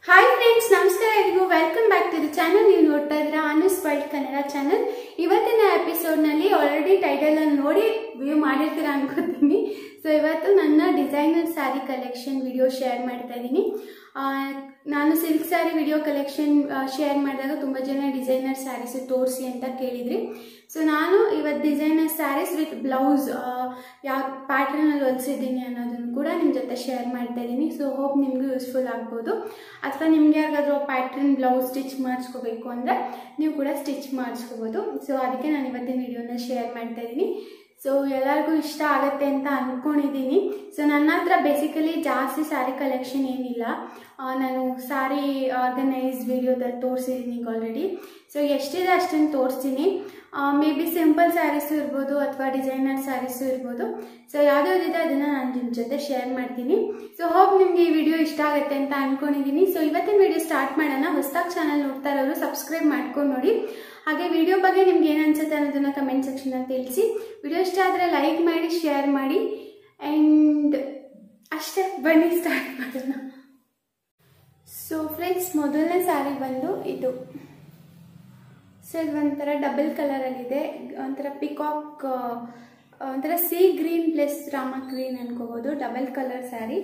Hi friends ನಮಸ್ಕಾರ ಎಲ್ರಿಗೂ welcome back to the channel ನೀವು ನೋಡ್ತಾ ಇದ್ದೀರಾ ಅನುಸ್ ವರ್ಲ್ಡ್ ಕನ್ನಡ ಚಾನಲ್ ಇವತ್ತಿನ ಎಪಿಸೋಡ್ನಲ್ಲಿ ಆಲ್ರೆಡಿ ಟೈಟಲ್ ಅನ್ನು ನೋಡಿ ವ್ಯೂ ಮಾಡಿರ್ತೀರಾ ಅನ್ಕೋತೀನಿ ಸೊ ಇವತ್ತು ನನ್ನ designer saree collection video share ಮಾಡ್ತಾ ಇದ್ದೀನಿ ಆ, ನಾನು silk saree video collection share ಮಾಡಿದಾಗ ತುಂಬ ಜನ ಡಿಸೈನರ್ ಸ್ಯಾರೀಸ್ ತೋರಿಸಿ ಅಂತ ಕೇಳಿದ್ರಿ ಸೊ ನಾನು ಇವತ್ತು ಡಿಸೈನರ್ ಸ್ಯಾರೀಸ್ ವಿತ್ ಬ್ಲೌಸ್ ಯಾವ ಪ್ಯಾಟ್ರನಲ್ಲಿ ಹೊಲಿಸಿದ್ದೀನಿ ಅನ್ನೋದನ್ನು ಕೂಡ ನಿಮ್ಮ ಜೊತೆ ಶೇರ್ ಮಾಡ್ತಾ ಇದ್ದೀನಿ ಸೊ ಹೋಪ್ ನಿಮಗೂ ಯೂಸ್ಫುಲ್ ಆಗ್ಬೋದು ಅಥವಾ ನಿಮ್ಗೆ ಯಾರಿಗಾದ್ರೂ ಪ್ಯಾಟ್ರನ್ ಬ್ಲೌಸ್ ಸ್ಟಿಚ್ ಮಾಡಿಸ್ಕೋಬೇಕು ಅಂದರೆ ನೀವು ಕೂಡ ಸ್ಟಿಚ್ ಮಾಡಿಸ್ಕೋಬೋದು ಸೊ ಅದಕ್ಕೆ ನಾನು ಇವತ್ತಿನ ವಿಡಿಯೋನ ಶೇರ್ ಮಾಡ್ತಾ ಇದ್ದೀನಿ ಸೊ ಎಲ್ಲರಿಗೂ ಇಷ್ಟ ಆಗುತ್ತೆ ಅಂತ ಅಂದ್ಕೊಂಡಿದ್ದೀನಿ ಸೊ ನನ್ನ ಹತ್ರ ಬೇಸಿಕಲಿ ಜಾಸ್ತಿ ಸ್ಯಾರಿ ಕಲೆಕ್ಷನ್ ಏನಿಲ್ಲ ಆ, ನಾನು ಸ್ಯಾರಿ ಆರ್ಗನೈಸ್ ವಿಡಿಯೋದಲ್ಲಿ ತೋರಿಸಿದ್ದೀನಿ ಈಗ ಆಲ್ರೆಡಿ ಸೊ ಎಷ್ಟಿದೆ ಅಷ್ಟನ್ನು ತೋರಿಸ್ತೀನಿ ಮೇ ಬಿ ಸಿಂಪಲ್ ಸ್ಯಾರೀಸು ಇರ್ಬೋದು ಅಥವಾ ಡಿಸೈನರ್ ಸ್ಯಾರೀಸು ಇರ್ಬೋದು ಸೊ ಯಾವ್ದಾವ್ದಿದೆ ಅದನ್ನು ನಾನು ನಿಮ್ಮ ಜೊತೆ ಶೇರ್ ಮಾಡ್ತೀನಿ ಸೊ ಹೋಪ್ ನಿಮಗೆ ಈ ವಿಡಿಯೋ ಇಷ್ಟ ಆಗುತ್ತೆ ಅಂತ ಅಂದ್ಕೊಂಡಿದ್ದೀನಿ ಸೊ ಇವತ್ತಿನ ವಿಡಿಯೋ ಸ್ಟಾರ್ಟ್ ಮಾಡೋಣ ಹೊಸದಾಗಿ ಚಾನಲ್ ನೋಡ್ತಾ ಇರೋರು ಸಬ್ಸ್ಕ್ರೈಬ್ ಮಾಡ್ಕೊಂಡು ನೋಡಿ ಹಾಗೆ ವಿಡಿಯೋ ಬಗ್ಗೆ ನಿಮ್ಗೆ ಏನು ಅನ್ಸುತ್ತೆ ಅನ್ನೋದನ್ನ ಕಮೆಂಟ್ ಸೆಕ್ಷನಲ್ಲಿ ತಿಳಿಸಿ ವಿಡಿಯೋ ಇಷ್ಟ ಆದರೆ ಲೈಕ್ ಮಾಡಿ ಶೇರ್ ಮಾಡಿ ಆ್ಯಂಡ್ ಅಷ್ಟೇ ಬನ್ನಿ ಸ್ಟಾರ್ಟ್ ಮಾಡೋಣ ಸೊ ಫ್ರೆಂಡ್ಸ್ ಮೊದಲನೇ ಸ್ಯಾರಿ ಬಂದು ಇದು ಸೊ ಇದು ಒಂಥರ ಡಬಲ್ ಕಲರಲ್ಲಿದೆ ಒಂಥರ ಪಿಕಾಕ್ ಒಂಥರ sea green plus Rama green ಅನ್ಕೋಬೋದು ಡಬಲ್ ಕಲರ್ ಸ್ಯಾರಿ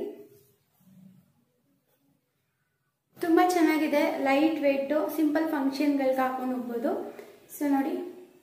ತುಂಬ ಚೆನ್ನಾಗಿದೆ ಲೈಟ್ ವೆಯ್ಟು ಸಿಂಪಲ್ ಫಂಕ್ಷನ್ಗಳಿಗೆ ಹಾಕೊಂಡು ಹೋಗ್ಬೋದು ಸೊ ನೋಡಿ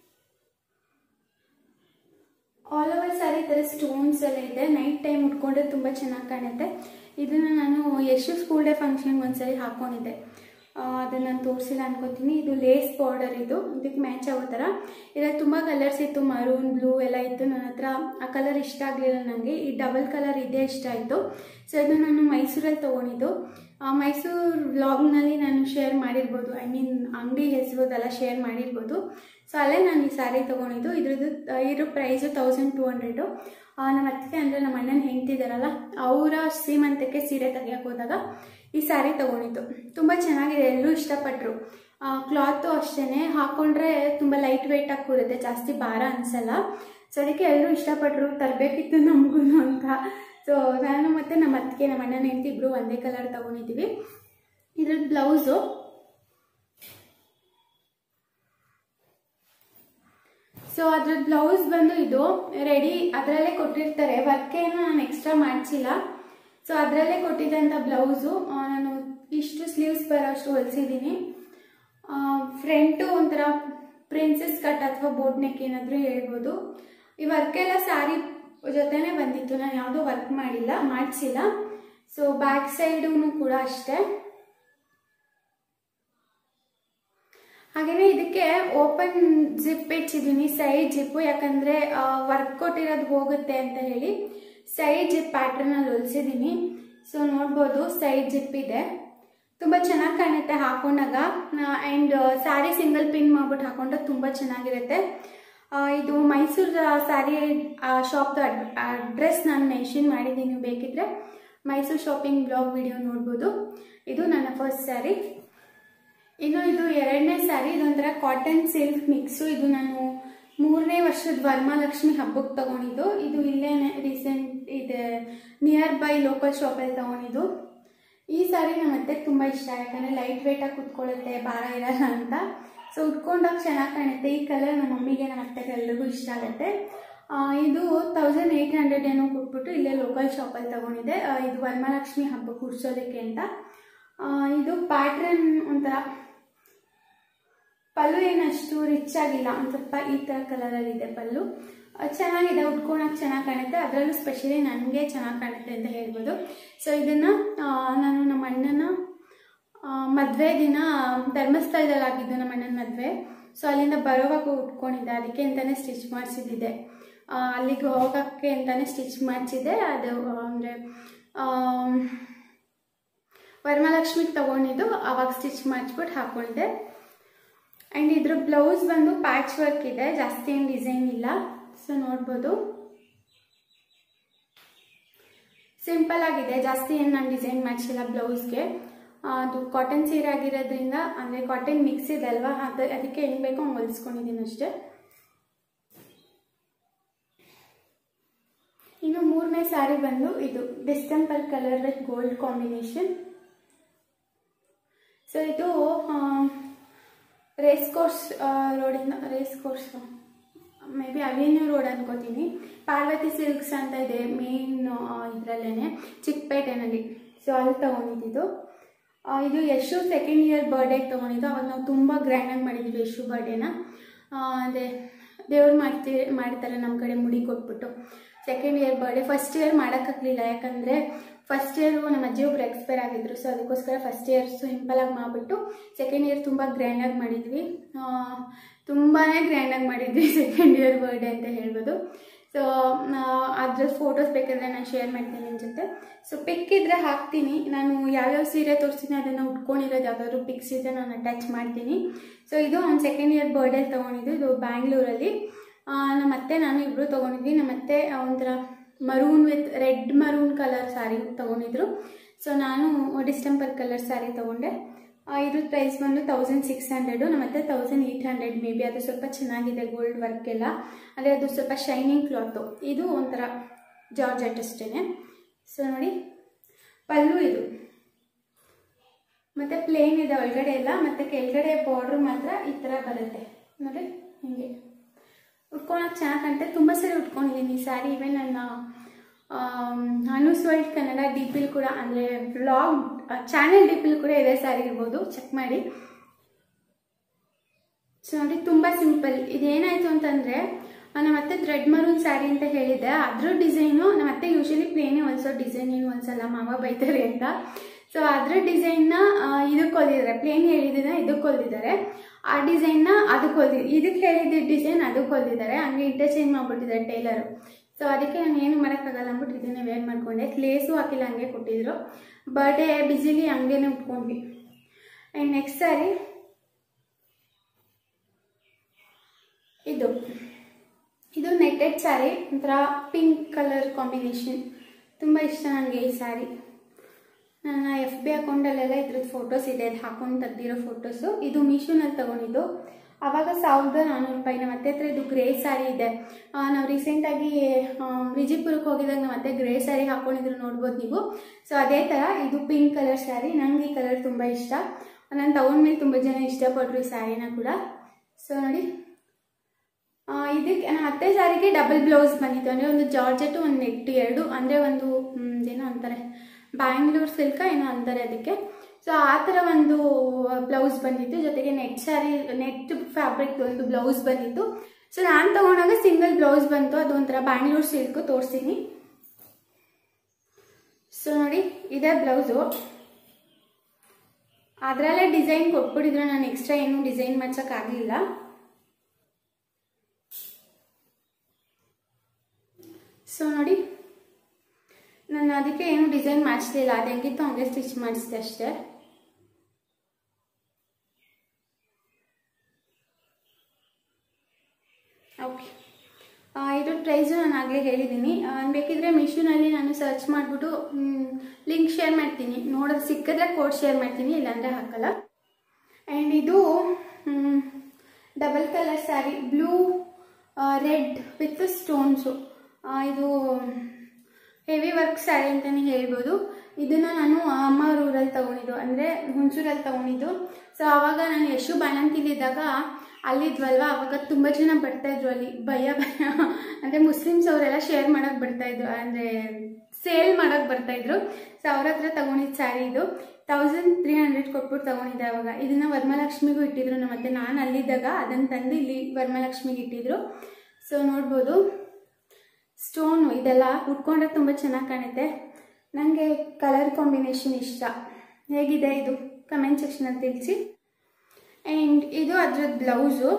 ಆಲ್ ಓವರ್ ಸ್ಯಾರಿ ಥರ ಸ್ಟೋನ್ಸ್ ಎಲ್ಲ ಇದೆ ನೈಟ್ ಟೈಮ್ ಉಟ್ಕೊಂಡ್ರೆ ತುಂಬ ಚೆನ್ನಾಗಿ ಕಾಣುತ್ತೆ ಇದನ್ನು ನಾನು ಎಷ್ಟು ಸ್ಕೂಲ್ ಡೇ ಫಂಕ್ಷನ್ಗೆ ಒಂದ್ಸರಿ ಹಾಕ್ಕೊಂಡಿದ್ದೆ ಅದನ್ನು ನಾನು ತೋರಿಸಿಲ್ಲ ಅನ್ಕೋತೀನಿ ಇದು ಲೇಸ್ ಬಾರ್ಡರ್ ಇದು ಇದಕ್ಕೆ ಮ್ಯಾಚ್ ಆಗೋ ಥರ ಇದರಲ್ಲಿ ತುಂಬ ಕಲರ್ಸ್ ಇತ್ತು ಮರೂನ್ ಬ್ಲೂ ಎಲ್ಲ ಇತ್ತು ನನ್ನ ಹತ್ರ ಆ ಕಲರ್ ಇಷ್ಟ ಆಗಲಿಲ್ಲ ನನಗೆ ಈ ಡಬಲ್ ಕಲರ್ ಇದೇ ಇಷ್ಟ ಆಯಿತು ಸೊ ಇದನ್ನು ನಾನು ಮೈಸೂರಲ್ಲಿ ತೊಗೊಂಡಿದ್ದು ಮೈಸೂರು ವ್ಲಾಗ್ನಲ್ಲಿ ನಾನು ಶೇರ್ ಮಾಡಿರ್ಬೋದು ಐ ಮೀನ್ ಅಂಗಡಿ ಹೆಸರು ಅದೆಲ್ಲ ಶೇರ್ ಮಾಡಿರ್ಬೋದು ಸೊ ಅಲ್ಲೇ ನಾನು ಈ ಸ್ಯಾರಿ ತೊಗೊಂಡಿದ್ದು ಇದ್ರದ್ದು ಇದ್ರ ಪ್ರೈಸು ತೌಸಂಡ್ ಟೂ ಹಂಡ್ರೆಡು ನಮ್ಮ ಅತ್ತಿಗೆ ಅಂದರೆ ನಮ್ಮ ಅಣ್ಣನ ಹೆಂಡ್ತಿದ್ದಾರಲ್ಲ ಅವರ ಶ್ರೀಮಂತಕ್ಕೆ ಸೀರೆ ತೆಗಿಯೋಕೆ ಹೋದಾಗ ಈ ಸ್ಯಾರಿ ತೊಗೊಂಡಿದ್ದು ತುಂಬ ಚೆನ್ನಾಗಿದೆ ಎಲ್ಲರೂ ಇಷ್ಟಪಟ್ಟರು ಕ್ಲಾತು ಅಷ್ಟೇ ಹಾಕ್ಕೊಂಡ್ರೆ ತುಂಬ ಲೈಟ್ ವೆಯ್ಟಾಗಿ ಕೂರುತ್ತೆ ಜಾಸ್ತಿ ಭಾರ ಅನಿಸಲ್ಲ ಸೊ ಅದಕ್ಕೆ ಎಲ್ಲರೂ ಇಷ್ಟಪಟ್ಟರು ತರಬೇಕಿತ್ತು ನಮಗೂ ಅಂತ ಸೊ ನಾನು ಮತ್ತು ನಮ್ಮ ಅತ್ತಿಗೆ ನಮ್ಮ ಅಣ್ಣನ ಹೆಂಡತಿ ಇಬ್ಬರು ಒಂದೇ ಕಲರ್ ತೊಗೊಂಡಿದ್ದೀವಿ ಇದ್ರದ್ದು ಬ್ಲೌಸು ಸೊ ಅದ್ರದ್ದು ಬ್ಲೌಸ್ ಬಂದು ಇದು ರೆಡಿ ಅದರಲ್ಲೇ ಕೊಟ್ಟಿರ್ತಾರೆ ವರ್ಕೇನು ನಾನು ಎಕ್ಸ್ಟ್ರಾ ಮಾಡಿಸಿಲ್ಲ ಸೊ ಅದರಲ್ಲೇ ಕೊಟ್ಟಿದ್ದಂಥ ಬ್ಲೌಸು ನಾನು ಇಷ್ಟು ಸ್ಲೀವ್ಸ್ ಬರೋಷ್ಟು ಹೊಲಿಸಿದ್ದೀನಿ ಫ್ರಂಟು ಒಂಥರ ಪ್ರಿನ್ಸಸ್ ಕಟ್ ಅಥವಾ ಬೋಟ್ ನೆಕ್ ಏನಾದರೂ ಹೇಳ್ಬೋದು ಈ ವರ್ಕೆಲ್ಲ ಸ್ಯಾರಿ ಜೊತೆನೇ ಬಂದಿತ್ತು ನಾನು ಯಾವುದೂ ವರ್ಕ್ ಮಾಡಿಲ್ಲ ಮಾಡಿಸಿಲ್ಲ ಸೊ ಬ್ಯಾಕ್ ಸೈಡೂ ಕೂಡ ಅಷ್ಟೇ ಹಾಗೆಯೇ ಇದಕ್ಕೆ ಓಪನ್ ಜಿಪ್ ಇಚ್ಚಿದ್ದೀನಿ ಸೈಡ್ ಜಿಪ್ಪು ಯಾಕಂದರೆ ವರ್ಕ್ ಕೊಟ್ಟಿರೋದು ಹೋಗುತ್ತೆ ಅಂತ ಹೇಳಿ ಸೈಡ್ ಜಿಪ್ ಪ್ಯಾಟ್ರನಲ್ಲಿ ಹೊಲಿಸಿದ್ದೀನಿ ಸೊ ನೋಡ್ಬೋದು ಸೈಡ್ ಜಿಪ್ ಇದೆ ತುಂಬ ಚೆನ್ನಾಗಿ ಕಾಣುತ್ತೆ ಹಾಕೊಂಡಾಗ ಆ್ಯಂಡ್ ಸ್ಯಾರಿ ಸಿಂಗಲ್ ಪಿನ್ ಮಾಡ್ಬಿಟ್ಟು ಹಾಕೊಂಡ್ರೆ ತುಂಬ ಚೆನ್ನಾಗಿರುತ್ತೆ ಆ, ಇದು ಮೈಸೂರು ಸ್ಯಾರಿ ಶಾಪ್ದು ಅಡ್ರೆಸ್ ನಾನು ಮೆನ್ಷನ್ ಮಾಡಿದ್ದೀನಿ ನೀವು ಬೇಕಿದ್ರೆ ಮೈಸೂರು ಶಾಪಿಂಗ್ ಬ್ಲಾಗ್ ವಿಡಿಯೋ ನೋಡ್ಬೋದು ಇದು ನನ್ನ ಫಸ್ಟ್ ಸ್ಯಾರಿ ಇನ್ನು ಇದು ಎರಡನೇ ಸ್ಯಾರಿ ಇದೊಂಥರ ಕಾಟನ್ ಸಿಲ್ಕ್ ಮಿಕ್ಸು ಇದು ನಾನು ಮೂರನೇ ವರ್ಷದ ವರಮಹಾಲಕ್ಷ್ಮಿ ಹಬ್ಬಕ್ಕೆ ತಗೊಂಡಿದ್ದು ಇದು ಇಲ್ಲೇನೆ ರೀಸೆಂಟ್ ಇದೆ ನಿಯರ್ ಬೈ ಲೋಕಲ್ ಶಾಪಲ್ಲಿ ತಗೊಂಡಿದ್ದು ಈ ಸ್ಯಾರಿ ನಮ್ಮ ಅತ್ತೆಗೆ ತುಂಬ ಇಷ್ಟ ಯಾಕಂದರೆ ಲೈಟ್ ವೆಯ್ಟಾಗಿ ಕುತ್ಕೊಳ್ಳುತ್ತೆ ಭಾರ ಇರಲ್ಲ ಅಂತ ಸೊ ಉಟ್ಕೊಂಡಾಗ ಚೆನ್ನಾಗಿ ಕಾಣುತ್ತೆ ಈ ಕಲರ್ ನಮ್ಮ ಮಮ್ಮಿಗೆ ನಮ್ಮ ಅತ್ತೆಗೆ ಎಲ್ರಿಗೂ ಇಷ್ಟ ಆಗುತ್ತೆ ಆ, ಇದು ತೌಸಂಡ್ ಏಯ್ಟ್ ಹಂಡ್ರೆಡ್ ಏನೋ ಕೊಟ್ಬಿಟ್ಟು ಇಲ್ಲೇ ಲೋಕಲ್ ಶಾಪಲ್ಲಿ ತಗೊಂಡಿದ್ದೆ ಆ, ಇದು ವರಮಹಾಲಕ್ಷ್ಮಿ ಹಬ್ಬಕ್ಕೆ ಉಡ್ಸೋದಕ್ಕೆ ಅಂತ ಆ, ಇದು ಪ್ಯಾಟ್ರನ್ ಒಂಥರ ಪಲ್ಲು ಏನಷ್ಟು ರಿಚ್ ಆಗಿಲ್ಲ ಒಂದು ಸ್ವಲ್ಪ ಈ ಥರ ಕಲರಲ್ಲಿದೆ ಪಲ್ಲು ಅಹ್ ಚೆನ್ನಾಗಿದೆ ಉಟ್ಕೊಳಕ್ಕೆ ಚೆನ್ನಾಗಿ ಕಾಣುತ್ತೆ ಅದರಲ್ಲೂ ಸ್ಪೆಷಲಿ ನನಗೆ ಚೆನ್ನಾಗಿ ಕಾಣುತ್ತೆ ಅಂತ ಹೇಳ್ಬೋದು ಸೊ ಇದನ್ನು ನಾನು ನಮ್ಮ ಅಣ್ಣನ ಮದುವೆ ದಿನ ಧರ್ಮಸ್ಥಳದಲ್ಲಿ ಆಗಿದ್ದು ನಮ್ಮ ಅಣ್ಣನ ಮದುವೆ ಸೊ ಅಲ್ಲಿಂದ ಬರೋವಾಗ ಉಟ್ಕೊಂಡಿದ್ದೆ ಅದಕ್ಕೆ ಅಂತಲೇ ಸ್ಟಿಚ್ ಮಾಡಿಸಿದ್ದೆ ಅಲ್ಲಿಗೆ ಹೋಗೋಕ್ಕೆ ಅಂತಲೇ ಸ್ಟಿಚ್ ಮಾಡಿಸಿದ್ದೆ ಅದು ಅಂದರೆ ವರಮಹಾಲಕ್ಷ್ಮಿಗೆ ತೊಗೊಂಡಿದ್ದು ಆವಾಗ ಸ್ಟಿಚ್ ಮಾಡಿಸ್ಬಿಟ್ಟು ಹಾಕ್ಕೊಂಡಿದ್ದೆ ಆ್ಯಂಡ್ ಇದ್ರ ಬ್ಲೌಸ್ ಬಂದು ಪ್ಯಾಚ್ ವರ್ಕ್ ಇದೆ ಜಾಸ್ತಿ ಏನು ಡಿಸೈನ್ ಇಲ್ಲ ಸೊ ನೋಡ್ಬೋದು ಸಿಂಪಲ್ ಆಗಿದೆ ಜಾಸ್ತಿ ಏನು ನಾನು ಡಿಸೈನ್ ಮಾಡಿಸಿಲ್ಲ ಬ್ಲೌಸ್ಗೆ ಅದು ಕಾಟನ್ ಸೀರೆ ಆಗಿರೋದ್ರಿಂದ ಅಂದರೆ ಕಾಟನ್ ಮಿಕ್ಸ್ ಇದೆ ಅಲ್ವಾ ಅದು ಅದಕ್ಕೆ ಹೆಂಗೆ ಬೇಕೋ ಹಂಗೆ ಹೊಲಿಸ್ಕೊಂಡಿದ್ದೀನಿ ಅಷ್ಟೇ ಇನ್ನು ಮೂರನೇ ಸ್ಯಾರಿ ಬಂದು ಇದು distemper colour with gold combination so ಇದು ರೇಸ್ ಕೋರ್ಸ್ ರೋಡಿಂದ race course may be avenue road ಅನ್ಕೋತೀನಿ ಪಾರ್ವತಿ ಸಿಲ್ಕ್ಸ್ ಅಂತ ಇದೆ ಮೇನ್ ಇದರಲ್ಲೇ ಚಿಕ್ಕಪೇಟೆನಲ್ಲಿ ಸೊ ಅಲ್ಲಿ ತೊಗೊಂಡಿದ್ದು ಆ, ಇದು ಯಶು ಸೆಕೆಂಡ್ ಇಯರ್ ಬರ್ಡೇಗೆ ತೊಗೊಂಡಿದ್ದು ಅವಾಗ ನಾವು ತುಂಬ ಗ್ರ್ಯಾಂಡಾಗಿ ಮಾಡಿದ್ವಿ ಯಶು ಬರ್ಡೇನ ಅದೇ ದೇವ್ರು ಮಾಡ್ತೀವಿ ಮಾಡ್ತಾರೆ ನಮ್ಮ ಕಡೆ ಮುಡಿ ಕೊಟ್ಬಿಟ್ಟು second year birthday first year ಮಾಡೋಕ್ಕಾಗಲಿಲ್ಲ ಯಾಕಂದರೆ ಫಸ್ಟ್ ಇಯರು ನಮ್ಮ ಅಜ್ಜಿ ಒಬ್ರು ಎಕ್ಸ್ಪೈರ್ ಆಗಿದ್ರು ಸೊ ಅದಕ್ಕೋಸ್ಕರ ಫಸ್ಟ್ ಇಯರ್ ಸಿಂಪಲಾಗಿ ಮಾಡಿಬಿಟ್ಟು ಸೆಕೆಂಡ್ ಇಯರ್ ತುಂಬ ಗ್ರ್ಯಾಂಡಾಗಿ ಮಾಡಿದ್ವಿ ತುಂಬಾ ಗ್ರ್ಯಾಂಡಾಗಿ ಮಾಡಿದ್ವಿ ಸೆಕೆಂಡ್ ಇಯರ್ ಬರ್ಡೇ ಅಂತ ಹೇಳ್ಬೋದು ಸೊ ಅದ್ರ ಫೋಟೋಸ್ ಬೇಕಾದರೆ ನಾನು ಶೇರ್ ಮಾಡ್ತೀನಿ ನಿಮ್ಮ ಜೊತೆ ಸೊ ಪಿಕ್ ಇದ್ರೆ ಹಾಕ್ತೀನಿ ನಾನು ಯಾವ್ಯಾವ ಸೀರೆ ತೋರಿಸ್ತೀನಿ ಅದನ್ನು ಉಟ್ಕೊಂಡಿರೋದು ಯಾವ್ದಾದ್ರು ಪಿಕ್ಸ್ ಇದ್ರೆ ನಾನು ಅಟ್ಯಾಚ್ ಮಾಡ್ತೀನಿ ಸೊ ಇದು ಅವ್ನು ಸೆಕೆಂಡ್ ಇಯರ್ ಬರ್ಡೇ ತೊಗೊಂಡಿದ್ದು ಇದು ಬ್ಯಾಂಗ್ಳೂರಲ್ಲಿ ಆ, ನಮ್ಮ ಅತ್ತೆ ನಾನು ಇಬ್ಬರು ತೊಗೊಂಡಿದ್ವಿ ನಮ್ಮ ಅತ್ತೆ ಒಂಥರ maroon with red maroon colour saree ತೊಗೊಂಡಿದ್ರು ಸೊ ನಾನು ಡಿಸ್ಟೆಂಪರ್ ಕಲರ್ ಸ್ಯಾರಿ ತೊಗೊಂಡೆ ಆ, ಇದ್ರ ಪ್ರೈಸ್ ಬಂದು ತೌಸಂಡ್ ಸಿಕ್ಸ್ ಹಂಡ್ರೆಡು ನಮ್ಮ ಹತ್ರ thousand eight hundred may be ಅದು ಸ್ವಲ್ಪ ಚೆನ್ನಾಗಿದೆ ಗೋಲ್ಡ್ ವರ್ಕ್ ಎಲ್ಲ ಅಂದರೆ ಅದು ಸ್ವಲ್ಪ ಶೈನಿಂಗ್ ಕ್ಲಾತು ಇದು ಒಂಥರ ಜಾರ್ಜೆಟ್ ಅಷ್ಟೇ ಸೊ ನೋಡಿ ಪಲ್ಲು ಇದು ಮತ್ತು ಪ್ಲೇನ್ ಇದೆ ಒಳಗಡೆ ಎಲ್ಲ ಮತ್ತು ಕೆಳಗಡೆ ಬಾರ್ಡ್ರ್ ಮಾತ್ರ ಈ ಥರ ಬರುತ್ತೆ ನೋಡಿ ಹೀಗೆ ಉಟ್ಕೊಳಕ್ಕೆ ಚೆನ್ನಾಗಿ ಕಾಣುತ್ತೆ ತುಂಬ ಸರಿ ಉಟ್ಕೊಂಡಿದ್ದೀನಿ ಈ ಸ್ಯಾರಿ ಇವನ್ ನನ್ನ ಅನುಸ್ ವರ್ಲ್ಡ್ ಕನ್ನಡ ಡಿ ಪಿಲ್ ಕೂಡ ಅಂದರೆ ವ್ಲಾಗ್ ಚಾನೆಲ್ ಡಿ ಪಿಲ್ ಕೂಡ ಇದೇ ಸ್ಯಾರಿ ಇರ್ಬೋದು ಚೆಕ್ ಮಾಡಿ ಸೊ ನೋಡಿ ತುಂಬ ಸಿಂಪಲ್ ಇದೇನಾಯಿತು ಅಂತಂದರೆ ನಮ್ಮ ಅತ್ತೆ ಥ್ರೆಡ್ ಮರೂನ್ ಸ್ಯಾರಿ ಅಂತ ಹೇಳಿದ್ದೆ ಅದ್ರ ಡಿಸೈನು ನಮ್ಮ ಅತ್ತೆ ಯೂಶಲಿ ಪ್ಲೇನೇ ಹೊಲ್ಸೋ ಡಿಸೈನ್ ಏನು ಹೊಲ್ಸಲ್ಲ ಮಾವ ಬೈತಾರೆ ಅಂತ ಸೊ ಅದ್ರ ಡಿಸೈನ್ನ ಇದಕ್ಕೆ ಹೊಲಿದ್ದಾರೆ ಪ್ಲೇನ್ ಹೇಳಿದ್ದನ್ನ ಇದಕ್ಕೆ ಹೊಲಿದ್ದಾರೆ ಆ ಡಿಸೈನ್ನ ಅದಕ್ಕೆ ಹೊಲ್ದಿ ಇದಕ್ಕೆ ಹೇಳಿದ್ದ ಡಿಸೈನ್ ಅದಕ್ಕೆ ಹೊಲ್ದಿದ್ದಾರೆ ಹಂಗೆ ಇಂಟರ್ಚೇಂಜ್ ಮಾಡ್ಬಿಟ್ಟಿದ್ದಾರೆ ಟೈಲರು ಸೊ ಅದಕ್ಕೆ ನಾನು ಏನು ಮಾಡೋಕ್ಕಾಗಲ್ಲ ಅಂದ್ಬಿಟ್ಟು ಇದನ್ನೇ ವೇರ್ ಮಾಡ್ಕೊಂಡೆ ಲೇಸು ಹಾಕಿಲ್ಲ ಹಂಗೆ ಕೊಟ್ಟಿದ್ರು ಬರ್ಡೇ ಬಿಸಿಲಿ ಹಂಗೇನೆ ಉಟ್ಕೊಂಡ್ವಿ ಆ್ಯಂಡ್ ನೆಕ್ಸ್ಟ್ ಸ್ಯಾರಿ ಇದು ಇದು ನೆಟ್ಟೆಡ್ ಸ್ಯಾರಿ ಒಂಥರ ಪಿಂಕ್ ಕಲರ್ ಕಾಂಬಿನೇಷನ್ ತುಂಬ ಇಷ್ಟ ನನಗೆ ಈ ಸ್ಯಾರಿ ನನ್ನ ಎಫ್ ಬಿ ಅಕೌಂಟಲ್ಲೆಲ್ಲ ಇದ್ರದ್ದು ಫೋಟೋಸ್ ಇದೆ ಅದು ಹಾಕೊಂಡು ತೆಗ್ದಿರೋ ಫೋಟೋಸು ಇದು ಮೀಶೋನಲ್ಲಿ ತೊಗೊಂಡಿದ್ದು ಆವಾಗ ಸಾವಿರದ ನಾನ್ನೂರು ರೂಪಾಯಿ ನಮ್ಮ ಅತ್ತೆ ಹತ್ರ ಇದು ಗ್ರೇ ಸ್ಯಾರಿ ಇದೆ ಆ, ನಾವು ರೀಸೆಂಟಾಗಿ ವಿಜಯಪುರಕ್ಕೆ ಹೋಗಿದಾಗ ನಮ್ಮ ಅತ್ತೆ ಗ್ರೇ ಸ್ಯಾರಿ ಹಾಕೊಂಡಿದ್ರು ನೋಡ್ಬೋದು ನೀವು ಸೊ ಅದೇ ಥರ ಇದು ಪಿಂಕ್ ಕಲರ್ ಸ್ಯಾರಿ ನಂಗೆ ಈ ಕಲರ್ ತುಂಬ ಇಷ್ಟ ನಾನು ತಗೊಂಡ್ಮೇಲೆ ತುಂಬ ಜನ ಇಷ್ಟಪಟ್ಟರು ಈ ಸ್ಯಾರಿನ ಕೂಡ ಸೊ ನೋಡಿ ಆ, ಇದಕ್ಕೆ ನನ್ನ ಅತ್ತೆ ಸ್ಯಾರಿಗೆ ಡಬಲ್ ಬ್ಲೌಸ್ ಬಂದಿತ್ತು ಅಂದರೆ ಒಂದು ಜಾರ್ಜೆಟು ಒಂದು ನೆಟ್ ಎರಡು ಅಂದರೆ ಒಂದು ಮ್, ಏನೋ ಅಂತಾರೆ ಬ್ಯಾಂಗ್ಳೂರ್ ಸಿಲ್ಕ ಏನೋ ಅಂತಾರೆ ಅದಕ್ಕೆ ಸೊ ಆ ಥರ ಒಂದು ಬ್ಲೌಸ್ ಬಂದಿತ್ತು ಜೊತೆಗೆ ನೆಟ್ ಸ್ಯಾರಿ ನೆಟ್ ಫ್ಯಾಬ್ರಿಕ್ ಒಂದು ಬ್ಲೌಸ್ ಬಂದಿತ್ತು ಸೊ ನಾನು ತಗೊಂಡಾಗ ಸಿಂಗಲ್ ಬ್ಲೌಸ್ ಬಂತು ಅದು ಒಂಥರ ಬ್ಯಾಂಗ್ಳೂರ್ ಸಿಲ್ಕು ತೋರಿಸ್ತೀನಿ ಸೊ ನೋಡಿ ಇದೇ ಬ್ಲೌಸು ಅದರಲ್ಲೇ ಡಿಸೈನ್ ಕೊಟ್ಬಿಟ್ಟಿದ್ರು ನಾನು ಎಕ್ಸ್ಟ್ರಾ ಏನು ಡಿಸೈನ್ ಮಾಡ್ಸೋಕ್ಕಾಗಲಿಲ್ಲ ಸೊ ನೋಡಿ ನಾನು ಅದಕ್ಕೆ ಏನು ಡಿಸೈನ್ ಮಾಡಿಸ್ಲಿಲ್ಲ ಅದು ಹೆಂಗಿತ್ತು ಹಂಗೆ ಸ್ಟಿಚ್ ಮಾಡಿಸಿದೆ ಅಷ್ಟೇ ಓಕೆ ಇದು ಪ್ರೈಸು ನಾನು ಆಗಲೇ ಹೇಳಿದ್ದೀನಿ ಆ, ಬೇಕಿದ್ರೆ ಮೀಶೋನಲ್ಲಿ ನಾನು ಸರ್ಚ್ ಮಾಡಿಬಿಟ್ಟು ಲಿಂಕ್ ಶೇರ್ ಮಾಡ್ತೀನಿ ನೋಡೋದು ಸಿಕ್ಕಿದ್ರೆ ಕೋಡ್ ಶೇರ್ ಮಾಡ್ತೀನಿ ಇಲ್ಲಾಂದರೆ ಹಾಕಲ್ಲ ಆ್ಯಂಡ್ ಇದು double colour saree blue red with stones ಇದು ಹೆವಿ ವರ್ಕ್ ಸ್ಯಾರಿ ಅಂತಲೇ ಹೇಳ್ಬೋದು ಇದನ್ನು ನಾನು ಅಮ್ಮ ಅವ್ರ ಊರಲ್ಲಿ ತೊಗೊಂಡಿದ್ದು ಅಂದರೆ ಹುಣಸೂರಲ್ಲಿ ತೊಗೊಂಡಿದ್ದು ಸೊ ಆವಾಗ ನಾನು ಯಶು ಬಾಣಂತಿಲಿದ್ದಾಗ ಅಲ್ಲಿದ್ವಲ್ವ ಅವಾಗ ತುಂಬ ಜನ ಬರ್ತಾಯಿದ್ರು ಅಲ್ಲಿ ಭಯ ಭಯ ಅಂದರೆ ಮುಸ್ಲಿಮ್ಸ್ ಅವರೆಲ್ಲ ಶೇರ್ ಮಾಡೋಕ್ಕೆ ಬರ್ತಾಯಿದ್ರು ಅಂದರೆ ಸೇಲ್ ಮಾಡೋಕ್ಕೆ ಬರ್ತಾಯಿದ್ರು ಸೊ ಅವ್ರ ಹತ್ರ ತೊಗೊಂಡಿದ್ದು ಸ್ಯಾರಿ ಇದು ತೌಸಂಡ್ ತ್ರೀ ಹಂಡ್ರೆಡ್ ಕೊಟ್ಬಿಟ್ಟು ತೊಗೊಂಡಿದ್ದೆ ಅವಾಗ ಇದನ್ನು ವರಮಹಾಲಕ್ಷ್ಮಿಗೂ ಇಟ್ಟಿದ್ರು ನಮ್ಮ ಮತ್ತೆ ನಾನು ಅಲ್ಲಿದ್ದಾಗ ಅದನ್ನು ತಂದು ಇಲ್ಲಿ ವರಮಹಾಲಕ್ಷ್ಮಿಗೆ ಇಟ್ಟಿದ್ರು ಸೊ ನೋಡ್ಬೋದು ಸ್ಟೋನು ಇದೆಲ್ಲ ಉಟ್ಕೊಂಡ್ರೆ ತುಂಬ ಚೆನ್ನಾಗಿ ಕಾಣುತ್ತೆ ನನಗೆ ಕಲರ್ ಕಾಂಬಿನೇಷನ್ ಇಷ್ಟ ಹೇಗಿದೆ ಇದು ಕಮೆಂಟ್ ಸೆಕ್ಷನಲ್ಲಿ ತಿಳಿಸಿ ಆ್ಯಂಡ್ ಇದು ಅದ್ರದ್ದು ಬ್ಲೌಸು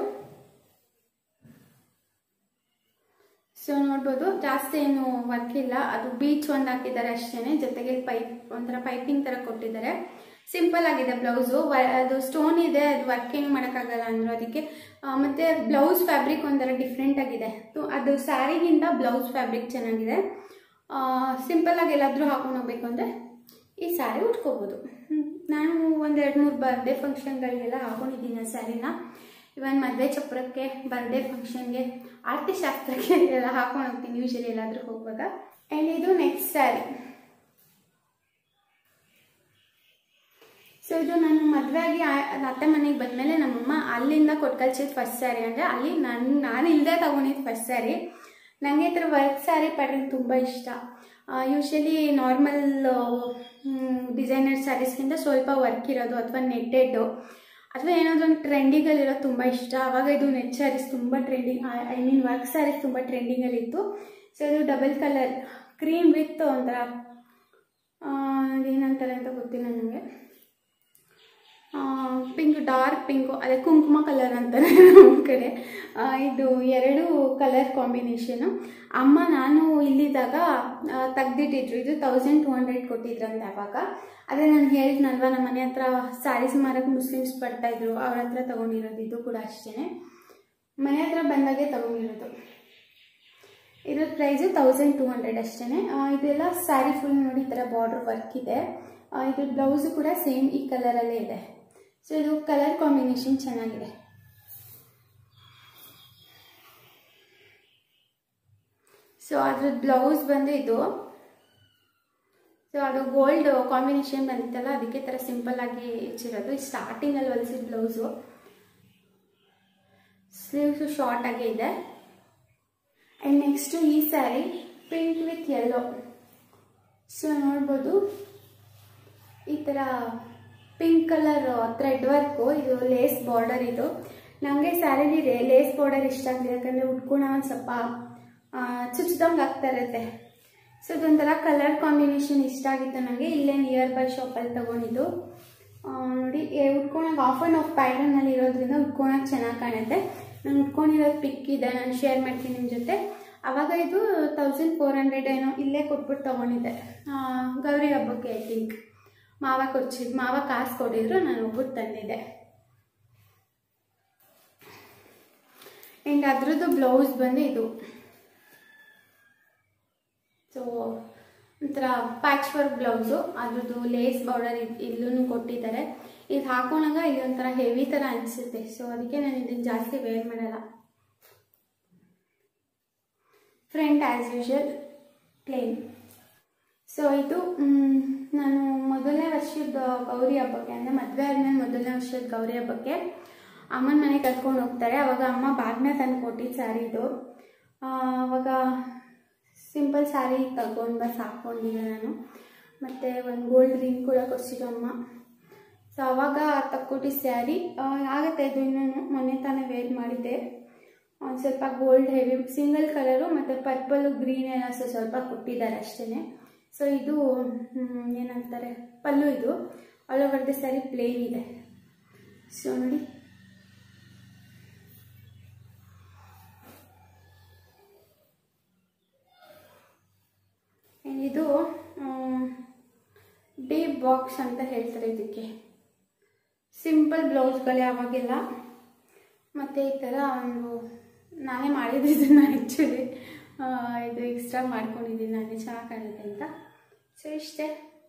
ಸೊ ನೋಡ್ಬೋದು ಜಾಸ್ತಿ ಏನು ವರ್ಕ್ ಇಲ್ಲ ಅದು ಬೀಚ್ ಒಂದು ಹಾಕಿದ್ದಾರೆ ಅಷ್ಟೇ ಜೊತೆಗೆ ಪೈಪ್ ಒಂಥರ ಪೈಪಿಂಗ್ ಥರ ಕೊಟ್ಟಿದ್ದಾರೆ ಸಿಂಪಲ್ ಆಗಿದೆ ಬ್ಲೌಸು ಅದು ಸ್ಟೋನ್ ಇದೆ ಅದು ವರ್ಕ್ ಏನು ಮಾಡೋಕ್ಕಾಗಲ್ಲ ಅಂದರು ಅದಕ್ಕೆ ಆ, ಮತ್ತೆ ಬ್ಲೌಸ್ ಫ್ಯಾಬ್ರಿಕ್ ಒಂಥರ ಡಿಫ್ರೆಂಟ್ ಆಗಿದೆ ತು- ಅದು ಸ್ಯಾರಿಗಿಂತ ಬ್ಲೌಸ್ ಫ್ಯಾಬ್ರಿಕ್ ಚೆನ್ನಾಗಿದೆ ಸಿಂಪಲ್ ಆಗಿ ಎಲ್ಲಾದರೂ ಹಾಕೊಂಡು ಹೋಗ್ಬೇಕು ಅಂದರೆ ಈ ಸ್ಯಾರಿ ಉಟ್ಕೋಬೋದು ಹ್ಮ್. ನಾನು ಒಂದು ಎರಡು ಮೂರು ಬರ್ಡೇ ಫಂಕ್ಷನ್ಗಳಿಗೆಲ್ಲ ಹಾಕೊಂಡಿದ್ದೀನಿ ಆ ಸ್ಯಾರಿನ ಇವನ್ ಮದುವೆ ಚಪ್ರಕ್ಕೆ ಬರ್ಡೇ ಫಂಕ್ಷನ್ಗೆ ಆರತಿ ಶಾಸ್ತ್ರಕ್ಕೆ ಎಲ್ಲ ಹಾಕೊಂಡು ಹೋಗ್ತೀನಿ ಯೂಶಲಿ ಎಲ್ಲಾದರೂ ಹೋಗುವಾಗ ಆ್ಯಂಡ್ ಇದು ನೆಕ್ಸ್ಟ್ ಸ್ಯಾರಿ ಸೊ ಇದು ನಾನು ಮದುವೆ ಆಗಿ ಆ- ಅತ್ತೆ ಮನೆಗೆ ಬಂದಮೇಲೆ ನಮ್ಮಮ್ಮ ಅಲ್ಲಿಂದ ಕೊಟ್ಟು ಕಳ್ಸಿದ್ದು ಫಸ್ಟ್ ಸ್ಯಾರಿ ಅಂದರೆ ಅಲ್ಲಿ ನಾನು ನಾನು ಇಲ್ಲದೆ ತೊಗೊಂಡಿದ್ದು ಫಸ್ಟ್ ಸ್ಯಾರಿ ನನಗೆ ಈ ಥರ ವರ್ಕ್ ಸ್ಯಾರಿ ಪ್ಯಾಟರ್ನ್ ತುಂಬ ಇಷ್ಟ ಯೂಶಲಿ ನಾರ್ಮಲ್ ಡಿಸೈನರ್ ಸ್ಯಾರೀಸ್ಗಿಂತ ಸ್ವಲ್ಪ ವರ್ಕ್ ಇರೋದು ಅಥವಾ ನೆಟ್ಟೆಡ್ಡು ಅಥವಾ ಏನಾದರೂ ಒಂದು ಟ್ರೆಂಡಿಂಗಲ್ಲಿರೋದು ತುಂಬ ಇಷ್ಟ ಆವಾಗ ಇದು ನೆಟ್ ಸ್ಯಾರೀಸ್ ತುಂಬ trending I mean work sarees ತುಂಬ ಟ್ರೆಂಡಿಂಗಲ್ಲಿತ್ತು ಸೊ ಇದು ಡಬಲ್ ಕಲರ್ ಕ್ರೀಮ್ ವಿತ್ ಒಂಥರ ಆ, ಏನಂತಾರೆ ಅಂತ ಗೊತ್ತಿಲ್ಲ ನನಗೆ ಪಿಂಕ್ ಡಾರ್ಕ್ ಪಿಂಕು ಅದೇ ಕುಂಕುಮ ಕಲರ್ ಅಂತಾರೆ ನಮ್ಮ ಕಡೆ ಆ, ಇದು ಎರಡು ಕಲರ್ ಕಾಂಬಿನೇಷನು ಅಮ್ಮ ನಾನು ಇಲ್ಲಿದ್ದಾಗ ತೆಗ್ದಿಟ್ಟಿದ್ರು ಇದು ತೌಸಂಡ್ ಟು ಹಂಡ್ರೆಡ್ ಕೊಟ್ಟಿದ್ರಂತೆ ಅವಾಗ ಅದೇ ನಾನು ಹೇಳಿದ್ನಲ್ವ ನಮ್ಮ ಮನೆ ಹತ್ರ ಸ್ಯಾರೀಸ್ ಮಾರಕ್ಕೆ ಮುಸ್ಲಿಮ್ಸ್ ಬರ್ತಾಯಿದ್ರು ಅವ್ರ ಹತ್ರ ತೊಗೊಂಡಿರೋದು ಇದು ಕೂಡ ಅಷ್ಟೇ ಮನೆ ಹತ್ರ ಬಂದಾಗೆ ತೊಗೊಂಡಿರೋದು ಇದ್ರ ಪ್ರೈಸು ತೌಸಂಡ್ ಟೂ ಹಂಡ್ರೆಡ್ ಅಷ್ಟೇ ಇದೆಲ್ಲ ಸ್ಯಾರಿ ಫುಲ್ ನೋಡಿ ಈ ಥರ ಬಾರ್ಡರ್ ವರ್ಕ್ ಇದೆ ಆ, ಇದ್ರ ಬ್ಲೌಸು ಕೂಡ ಸೇಮ್ ಈ ಕಲರಲ್ಲೇ ಇದೆ ಸೊ ಇದು ಕಲರ್ ಕಾಂಬಿನೇಷನ್ ಚೆನ್ನಾಗಿದೆ ಸೊ ಅದ್ರ ಬ್ಲೌಸ್ ಬಂದು ಇದು ಸೊ ಅದು ಗೋಲ್ಡ್ ಕಾಂಬಿನೇಷನ್ ಬಂದಿತ್ತಲ್ಲ ಅದಕ್ಕೆ ಥರ ಸಿಂಪಲ್ ಆಗಿ ಹೆಚ್ಚಿರೋದು ಸ್ಟಾರ್ಟಿಂಗಲ್ಲಿ ಹೊಲಿಸಿದ ಬ್ಲೌಸು ಸ್ಲೀವ್ಸು ಶಾರ್ಟ್ ಆಗೇ ಇದೆ ಆ್ಯಂಡ್ ನೆಕ್ಸ್ಟು ಈ saree pink with yellow so ನೋಡ್ಬೋದು ಈ ಥರ ಪಿಂಕ್ ಕಲರ್ ಥ್ರೆಡ್ ವರ್ಕು ಇದು ಲೇಸ್ ಬಾರ್ಡರ್ ಇದು ನನಗೆ ಸ್ಯಾರಿಲಿ ಲೇಸ್ ಬಾರ್ಡರ್ ಇಷ್ಟ ಆಗ್ತದೆ ಯಾಕಂದರೆ ಉಟ್ಕೋಣ ಒಂದು ಸ್ವಲ್ಪ ಚುಚ್ಚಿದಂಗೆ ಆಗ್ತಾ ಇರುತ್ತೆ ಸೊ ಇದೊಂಥರ ಕಲರ್ ಕಾಂಬಿನೇಷನ್ ಇಷ್ಟ ಆಗಿತ್ತು ನನಗೆ ಇಲ್ಲೇ ನಿಯರ್ ಬೈ ಶಾಪಲ್ಲಿ ತೊಗೊಂಡಿದ್ದು ಆ, ನೋಡಿ ಉಟ್ಕೊಳಕ್ಕೆ ಆಫ್ ಆ್ಯಂಡ್ ಆಫ್ ಪ್ಯಾಟರ್ನಲ್ಲಿ ಇರೋದ್ರಿಂದ ಉಟ್ಕೊಳಕ್ಕೆ ಚೆನ್ನಾಗಿ ಕಾಣುತ್ತೆ ನಾನು ಉಟ್ಕೊಂಡಿರೋದು ಪಿಕ್ ಇದೆ ನಾನು ಶೇರ್ ಮಾಡ್ತೀನಿ ನಿಮ್ಮ ಜೊತೆ ಆವಾಗ ಇದು ತೌಸಂಡ್ ಫೋರ್ ಹಂಡ್ರೆಡ್ ಏನೋ ಇಲ್ಲೇ ಕೊಟ್ಬಿಟ್ಟು ತೊಗೊಂಡಿದ್ದೆ ಆ, ಗೌರಿ ಹಬ್ಬಕ್ಕೆ ಐ ಥಿಂಕ್ ಮಾವ ಕೊಡ್ಸಿದ್ ಮಾವ ಕಾಸು ಕೊಟ್ಟಿದ್ರು ನಾನು ಹೋಗ್ಬಿಟ್ಟು ತಂದಿದ್ದೆ ಆ್ಯಂಡ್ ಅದ್ರದ್ದು ಬ್ಲೌಸ್ ಬಂದು ಇದು ಸೊ ಒಂಥರ ಪ್ಯಾಚ್ ವರ್ಕ್ ಬ್ಲೌಸು ಅದ್ರದ್ದು ಲೇಸ್ ಬಾರ್ಡರ್ ಇಲ್ಲೂ ಕೊಟ್ಟಿದ್ದಾರೆ ಇದು ಹಾಕೊಂಡಾಗ ಇದು ಒಂಥರ ಹೆವಿ ಥರ ಅನಿಸುತ್ತೆ ಸೊ ಅದಕ್ಕೆ ನಾನು ಇದನ್ನು ಜಾಸ್ತಿ ವೇರ್ ಮಾಡಲ್ಲ front as usual plain so ಇದು ಮ್, ನಾನು ಮೊದಲನೇ ವರ್ಷದ ಗೌರಿ ಹಬ್ಬಕ್ಕೆ ಅಂದರೆ ಮದುವೆ ಆದಮೇಲೆ ಮೊದಲನೇ ವರ್ಷದ ಗೌರಿ ಹಬ್ಬಕ್ಕೆ ಅಮ್ಮನ ಮನೆಗೆ ಕರ್ಕೊಂಡು ಹೋಗ್ತಾರೆ ಅವಾಗ ಅಮ್ಮ ಬಾಗ್ನ ತಂದು ಕೊಟ್ಟಿದ್ದು ಸ್ಯಾರಿ ಇದು ಆ, ಅವಾಗ ಸಿಂಪಲ್ ಸ್ಯಾರಿ ತಗೊಂಡು ಬಸ್ ಹಾಕ್ಕೊಂಡಿದ್ದೆ ನಾನು ಮತ್ತು ಒಂದು ಗೋಲ್ಡ್ ರಿಂಗ್ ಕೂಡ ಕೊಡ್ಸಿದ್ರು ಅಮ್ಮ ಸೊ ಅವಾಗ ತಕ್ಕೊಟ್ಟಿದ್ದ ಸ್ಯಾರಿ ಆಗುತ್ತೆ ಇದು ಇನ್ನೂ ಮೊನ್ನೆ ತಾನೇ ವೇರ್ ಮಾಡಿದ್ದೆ ಒಂದು ಸ್ವಲ್ಪ ಗೋಲ್ಡ್ ಹೆವಿ ಸಿಂಗಲ್ ಕಲರು ಮತ್ತು ಪರ್ಪಲು ಗ್ರೀನ್ ಎಲ್ಲ ಸೊ ಸ್ವಲ್ಪ ಕೊಟ್ಟಿದ್ದಾರೆ ಅಷ್ಟೇ ಸೊ ಇದು ಮ್, ಏನಂತಾರೆ ಪಲ್ಲು ಇದು all over the saree plain ಇದೆ ಸೊ ನೋಡಿ And ಇದು ಡೀಪ್ ಬಾಕ್ಸ್ ಅಂತ ಹೇಳ್ತಾರೆ ಇದಕ್ಕೆ ಸಿಂಪಲ್ ಬ್ಲೌಸ್ಗಳು ಯಾವಾಗೆಲ್ಲ ಮತ್ತು ಈ ಥರ ಒಂದು ನಾನೇ ಮಾಡಿದ್ದು ಇದನ್ನು ಆ್ಯಕ್ಚುಲಿ ಇದು ಎಕ್ಸ್ಟ್ರಾ ಮಾಡ್ಕೊಂಡಿದ್ದೀನಿ ನಾನೇ ಚೆನ್ನಾಗಿ ಕಾಣುತ್ತೆ ಅಂತ ಸೊ ಇಷ್ಟೇ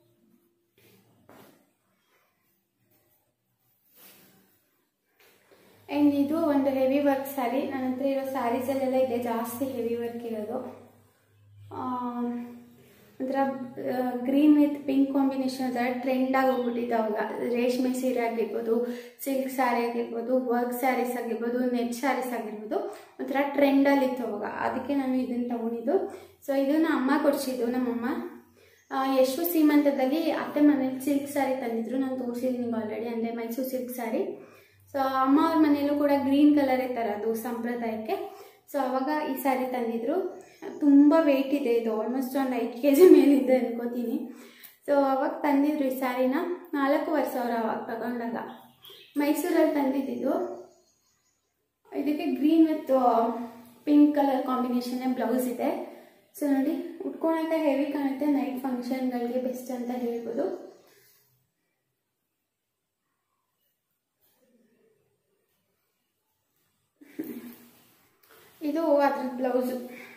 ಆ್ಯಂಡ್ ಇದು ಒಂದು ಹೆವಿ ವರ್ಕ್ ಸ್ಯಾರಿ ನನ್ನ ಹತ್ರ ಇರೋ ಸ್ಯಾರೀಸಲ್ಲೆಲ್ಲ ಇದೆ ಜಾಸ್ತಿ ಹೆವಿ ವರ್ಕ್ ಇರೋದು ಆ, ಒಂಥರ ಗ್ರೀನ್ ವಿತ್ ಪಿಂಕ್ ಕಾಂಬಿನೇಷನ್ ಒಂಥರ ಟ್ರೆಂಡ್ ಆಗಿ ಹೋಗ್ಬಿಟ್ಟಿದೆ ಅವಾಗ ರೇಷ್ಮೆ ಸೀರೆ ಆಗಿರ್ಬೋದು ಸಿಲ್ಕ್ ಸ್ಯಾರಿ ಆಗಿರ್ಬೋದು ವರ್ಕ್ ಸ್ಯಾರೀಸ್ ಆಗಿರ್ಬೋದು ನೆಟ್ ಸ್ಯಾರೀಸ್ ಆಗಿರ್ಬೋದು ಒಂಥರ ಟ್ರೆಂಡಲ್ಲಿತ್ತು ಅವಾಗ ಅದಕ್ಕೆ ನಾನು ಇದನ್ನು ತೊಗೊಂಡಿದ್ದು ಸೊ ಇದನ್ನು ಅಮ್ಮ ಕೊಡಿಸಿದ್ದು ನಮ್ಮಮ್ಮ ಆ, ಯಶು ಸೀಮಂತದಲ್ಲಿ ಅತ್ತೆ ಮನೇಲಿ ಸಿಲ್ಕ್ ಸ್ಯಾರಿ ತಂದಿದ್ರು ನಾನು ತೋರಿಸಿದ್ದೀನಿ ಆಲ್ರೆಡಿ ಅಂದರೆ ಮೈಸೂರು ಸಿಲ್ಕ್ ಸ್ಯಾರಿ ಸೊ ಅಮ್ಮ ಅವ್ರ ಮನೆಯಲ್ಲೂ ಕೂಡ ಗ್ರೀನ್ ಕಲರೇ ತರೋದು ಸಂಪ್ರದಾಯಕ್ಕೆ ಸೊ ಅವಾಗ ಈ ಸ್ಯಾರಿ ತಂದಿದ್ರು ತುಂಬ ವೆಯ್ಟ್ ಇದೆ ಇದು ಆಲ್ಮೋಸ್ಟ್ ಒಂದು ಐದು ಕೆ ಜಿ ಮೇಲಿದೆ ಅನ್ಕೋತೀನಿ ಸೊ ಅವಾಗ ತಂದಿದ್ರು ಈ ಸ್ಯಾರಿನ ನಾಲ್ಕೂವರೆ ಸಾವಿರ ಅವಾಗ ತಗೊಂಡಾಗ ಮೈಸೂರಲ್ಲಿ ತಂದಿದ್ದು ಇದಕ್ಕೆ ಗ್ರೀನ್ ವಿತ್ ಪಿಂಕ್ ಕಲರ್ ಕಾಂಬಿನೇಷನ್ನೇ ಬ್ಲೌಸ್ ಇದೆ ಸೊ ನೋಡಿ ಉಟ್ಕೊಳಕ್ಕೆ ಹೆವಿ ಕಾಣುತ್ತೆ ನೈಟ್ ಫಂಕ್ಷನ್ಗಳಿಗೆ ಬೆಸ್ಟ್ ಅಂತ ಹೇಳ್ಬೋದು ಇದು ಅದ್ರ ಬ್ಲೌಸು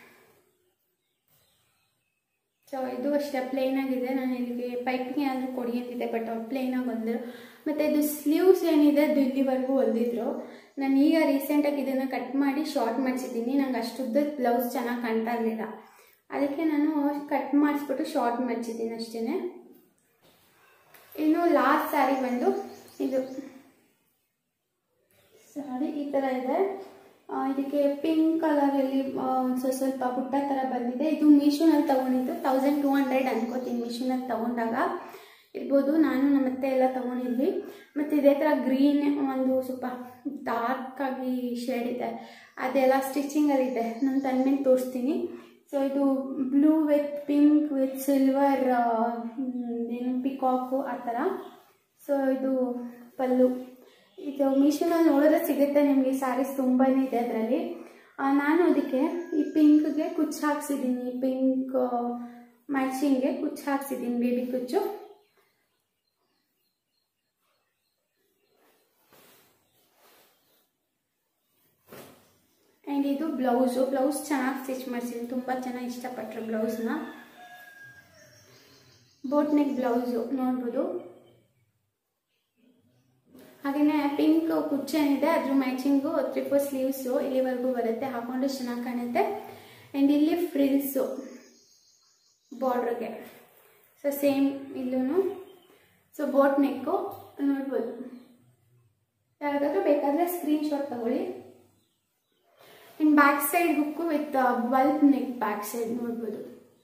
ಸೊ ಇದು ಅಷ್ಟೇ ಪ್ಲೇನ್ ಆಗಿದೆ ನಾನು ಇದಕ್ಕೆ ಪೈಪಿಂಗ್ ಏನಾದರೂ ಕೊಡಿ ಅಂತಿದ್ದೆ ಬಟ್ ಅವ್ರು ಪ್ಲೇನ್ ಆಗಿ ಹೊಲಿದ್ರು ಮತ್ತು ಇದು ಸ್ಲೀವ್ಸ್ ಏನಿದೆ ಅದು ಇಲ್ಲಿವರೆಗೂ ಹೊಲಿದ್ರು ನಾನು ಈಗ ರೀಸೆಂಟಾಗಿ ಇದನ್ನು ಕಟ್ ಮಾಡಿ ಶಾರ್ಟ್ ಮಾಡಿಸಿದ್ದೀನಿ ನಂಗೆ ಅಷ್ಟುದ್ದ ಬ್ಲೌಸ್ ಚೆನ್ನಾಗಿ ಕಾಣ್ತಾ ಇರಲಿಲ್ಲ ಅದಕ್ಕೆ ನಾನು ಕಟ್ ಮಾಡಿಸ್ಬಿಟ್ಟು ಶಾರ್ಟ್ ಮಾಡಿಸಿದ್ದೀನಿ ಅಷ್ಟೇ ಇನ್ನು ಲಾಸ್ಟ್ ಸ್ಯಾರಿ ಬಂದು ಇದು ಸಾರಿ ಈ ಥರ ಇದೆ ಆ, ಇದಕ್ಕೆ ಪಿಂಕ್ ಕಲರಲ್ಲಿ ಸ್ವಲ್ಪ ಸ್ವಲ್ಪ ಬುಟ್ಟ ಥರ ಬಂದಿದೆ ಇದು ಮೀಶೋನಲ್ಲಿ ತೊಗೊಂಡಿದ್ದು ತೌಸಂಡ್ ಟೂ ಹಂಡ್ರೆಡ್ ಅನ್ಕೋತೀನಿ ಮೀಶೋನಲ್ಲಿ ತೊಗೊಂಡಾಗ ಇರ್ಬೋದು ನಾನು ನಮ್ಮ ಅತ್ತೆ ಎಲ್ಲ ತೊಗೊಂಡಿದ್ವಿ ಮತ್ತು ಇದೇ ಥರ ಗ್ರೀನ್ ಒಂದು ಸ್ವಲ್ಪ ಡಾರ್ಕ್ ಆಗಿ ಶೇಡ್ ಇದೆ ಅದೆಲ್ಲ ಸ್ಟಿಚಿಂಗಲ್ಲಿದೆ ನಾನು ತಂದ್ಮೇಲೆ ತೋರಿಸ್ತೀನಿ ಸೊ ಇದು blue with pink with silver ಏನು ಪಿಕಾಕು ಆ ಥರ ಸೊ ಇದು ಪಲ್ಲು ಇದು ಮೀಶೋನಲ್ಲಿ ನೋಡಿದ್ರೆ ಸಿಗುತ್ತೆ ನಿಮಗೆ ಸ್ಯಾರೀಸ್ ತುಂಬಾ ಇದೆ ಅದರಲ್ಲಿ ನಾನು ಅದಕ್ಕೆ ಈ ಪಿಂಕ್ಗೆ ಕುಚ್ಚು ಹಾಕ್ಸಿದ್ದೀನಿ ಪಿಂಕ್ ಮ್ಯಾಚಿಂಗ್ಗೆ ಕುಚ್ಚು ಹಾಕ್ಸಿದ್ದೀನಿ ಬೇಬಿ ಕುಚ್ಚು ಆ್ಯಂಡ್ ಇದು ಬ್ಲೌಸು ಬ್ಲೌಸ್ ಚೆನ್ನಾಗಿ ಸ್ಟಿಚ್ ಮಾಡಿಸಿದ್ದೀನಿ ತುಂಬ ಚೆನ್ನಾಗಿ ಇಷ್ಟಪಟ್ಟರು ಬ್ಲೌಸ್ನ ಬೋಟ್ ನೆಕ್ ಬ್ಲೌಸು ನೋಡ್ಬೋದು ಹಾಗೆಯೇ ಪಿಂಕ್ ಕುಚ್ಚೇನಿದೆ ಅದ್ರ ಮ್ಯಾಚಿಂಗು ತ್ರಿಪೋ ಸ್ಲೀವ್ಸು ಇಲ್ಲಿವರೆಗೂ ಬರುತ್ತೆ ಹಾಕೊಂಡು ಚೆನ್ನಾಗಿ ಕಾಣುತ್ತೆ ಆ್ಯಂಡ್ ಇಲ್ಲಿ ಫ್ರಿಲ್ಸು ಬಾರ್ಡ್ರಿಗೆ ಸೊ ಸೇಮ್ ಇಲ್ಲೂ ಸೊ ಬೋಟ್ ನೆಕ್ಕು ನೋಡ್ಬೋದು ಯಾರಿಗಾದ್ರೂ ಬೇಕಾದರೆ ಸ್ಕ್ರೀನ್ಶಾಟ್ ತಗೊಳ್ಳಿ and back side hook with bulb neck back side ನೋಡ್ಬೋದು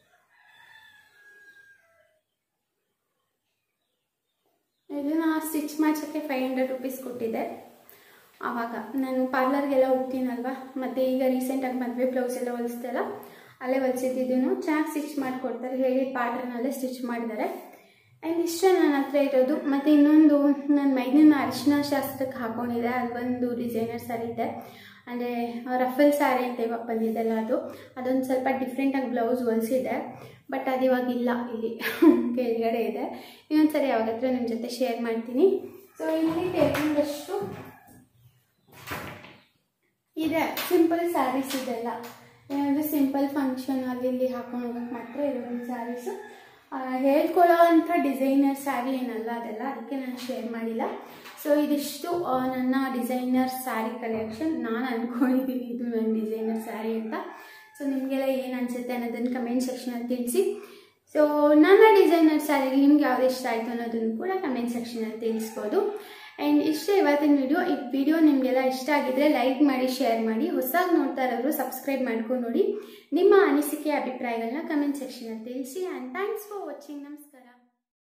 ಇದನ್ನ ಸ್ಟಿಚ್ ಮಾಡ್ಸೋಕ್ಕೆ ಫೈವ್ ಹಂಡ್ರೆಡ್ ರುಪೀಸ್ ಕೊಟ್ಟಿದ್ದೆ ಆವಾಗ ನಾನು ಪಾರ್ಲರ್ಗೆಲ್ಲ ಹೋಗ್ತೀನಲ್ವ ಮತ್ತು ಈಗ ರೀಸೆಂಟಾಗಿ ಮದುವೆ ಬ್ಲೌಸ್ ಎಲ್ಲ ಹೊಲಿಸ್ದಲ್ಲ ಅಲ್ಲೇ ಹೊಲಿಸಿದ್ದು ಚೆನ್ನಾಗಿ ಸ್ಟಿಚ್ ಮಾಡಿಕೊಡ್ತಾರೆ ಹೇಳಿ ಪ್ಯಾಟ್ರನಲ್ಲೇ ಸ್ಟಿಚ್ ಮಾಡಿದ್ದಾರೆ ಆ್ಯಂಡ್ ಇಷ್ಟೇ ನನ್ನ ಹತ್ರ ಇರೋದು ಮತ್ತು ಇನ್ನೊಂದು ನನ್ನ ಮೈದಿನ ಅರಿಶಿನ ಶಾಸ್ತ್ರಕ್ಕೆ ಹಾಕೊಂಡಿದ್ದೆ ಅದೊಂದು ಡಿಸೈನರ್ ಸ್ಯಾರಿ ಇದೆ ಅಂದರೆ ರಫಲ್ ಸ್ಯಾರಿ ಅಂತ ಇವಾಗ ಬಂದಿದ್ದೆಲ್ಲ ಅದು ಅದೊಂದು ಸ್ವಲ್ಪ ಡಿಫ್ರೆಂಟಾಗಿ ಬ್ಲೌಸ್ ಹೊಲಿಸಿದೆ ಬಟ್ ಅದು ಇವಾಗ ಇಲ್ಲ ಇಲ್ಲಿ ಕೆಳಗಡೆ ಇದೆ ಇನ್ನೊಂದು ಸರಿ ಯಾವಾಗತ್ರ ನಿಮ್ಮ ಜೊತೆ ಶೇರ್ ಮಾಡ್ತೀನಿ ಸೊ ಇಲ್ಲಿ ಕೆಲವೊಂದಷ್ಟು ಇದೆ ಸಿಂಪಲ್ ಸ್ಯಾರೀಸ್ ಇದೆಲ್ಲ ಏನಾದರೂ ಸಿಂಪಲ್ ಫಂಕ್ಷನ್ ಅಲ್ಲಿ ಇಲ್ಲಿ ಹಾಕೊಂಡು ಹೋಗಕ್ಕೆ ಮಾತ್ರ ಇರೋದು ಸ್ಯಾರೀಸು ಹೇಳ್ಕೊಳ್ಳೋ ಅಂಥ ಡಿಸೈನರ್ ಸ್ಯಾರಿ ಏನಲ್ಲ ಅದೆಲ್ಲ ಅದಕ್ಕೆ ನಾನು ಶೇರ್ ಮಾಡಿಲ್ಲ ಸೊ ಇದಿಷ್ಟು ಆ, ನನ್ನ ಡಿಸೈನರ್ ಸ್ಯಾರಿ ಕಲೆಕ್ಷನ್ ನಾನು ಅಂದ್ಕೊಂಡಿದ್ದೀನಿ ಇದು ನನ್ನ ಡಿಸೈನರ್ ಸ್ಯಾರಿ ಅಂತ ಸೊ ನಿಮಗೆಲ್ಲ ಏನು ಅನಿಸುತ್ತೆ ಅನ್ನೋದನ್ನು ಕಮೆಂಟ್ ಸೆಕ್ಷನಲ್ಲಿ ತಿಳಿಸಿ ಸೊ ನನ್ನ ಡಿಸೈನರ್ ಸ್ಯಾರಿ ನಿಮ್ಗೆ ಯಾವ್ದು ಇಷ್ಟ ಆಯಿತು ಅನ್ನೋದನ್ನು ಕೂಡ ಕಮೆಂಟ್ ಸೆಕ್ಷನಲ್ಲಿ ತಿಳಿಸ್ಬೋದು ಆ್ಯಂಡ್ ಇಷ್ಟೇ ಇವತ್ತಿನ ವಿಡಿಯೋ ಈ ವಿಡಿಯೋ ನಿಮಗೆಲ್ಲ ಇಷ್ಟ ಆಗಿದ್ರೆ ಲೈಕ್ ಮಾಡಿ ಶೇರ್ ಮಾಡಿ ಹೊಸದಾಗಿ ನೋಡ್ತಾ ಇರೋರು ಸಬ್ಸ್ಕ್ರೈಬ್ ಮಾಡ್ಕೊಂಡು ನೋಡಿ ನಿಮ್ಮ ಅನಿಸಿಕೆ ಅಭಿಪ್ರಾಯಗಳನ್ನ ಕಮೆಂಟ್ ಸೆಕ್ಷನಲ್ಲಿ ತಿಳಿಸಿ ಆ್ಯಂಡ್ ಥ್ಯಾಂಕ್ಸ್ ಫಾರ್ ವಾಚಿಂಗ್ ನಮಸ್ಕಾರ